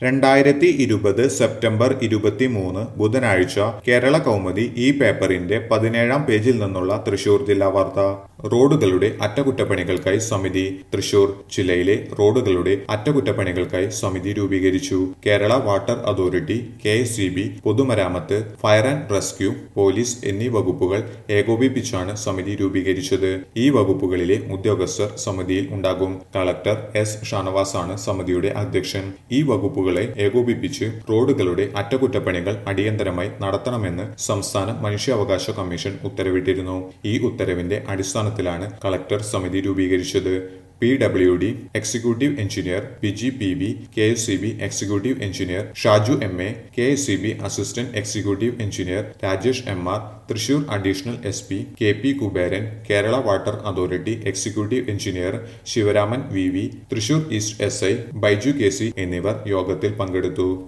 രണ്ടായിരത്തി ഇരുപത് സെപ്റ്റംബർ ഇരുപത്തിമൂന്ന് ബുധനാഴ്ച കേരള കൗമുദി ഈ പേപ്പറിന്റെ പതിനേഴാം പേജിൽ നിന്നുള്ള തൃശൂർ ജില്ലാ വാർത്ത റോഡുകളുടെ അറ്റകുറ്റപ്പണികൾക്കായി സമിതി തൃശൂർ ജില്ലയിലെ റോഡുകളുടെ അറ്റകുറ്റപ്പണികൾക്കായി സമിതി രൂപീകരിച്ചു Kerala water authority K S പൊതുമരാമത്ത് ഫയർ ആൻഡ് റെസ്ക്യൂ പോലീസ് എന്നീ വകുപ്പുകൾ ഏകോപിപ്പിച്ചാണ് സമിതി രൂപീകരിച്ചത് ഈ വകുപ്പുകളിലെ ഉദ്യോഗസ്ഥർ സമിതിയിൽ ഉണ്ടാകും കളക്ടർ എസ് ഷാനവാസാണ് സമിതിയുടെ അധ്യക്ഷൻ ഈ വകുപ്പുകളെ ഏകോപിപ്പിച്ച് റോഡുകളുടെ അറ്റകുറ്റപ്പണികൾ അടിയന്തരമായി നടത്തണമെന്ന് സംസ്ഥാന മനുഷ്യാവകാശ കമ്മീഷൻ ഉത്തരവിട്ടിരുന്നു ഈ ഉത്തരവിന്റെ അടിസ്ഥാനത്തിലാണ് കളക്ടർ സമിതി രൂപീകരിച്ചത് P W D executive engineer P G P B K S C B executive engineer Shaju M A K S C B assistant executive engineer Rajesh M R Thrissur additional S P K P Kuberan Kerala water authority executive engineer Sivaraman V V Thrissur east S I Baiju K C എന്നിവർ യോഗത്തിൽ പങ്കെടുത്തു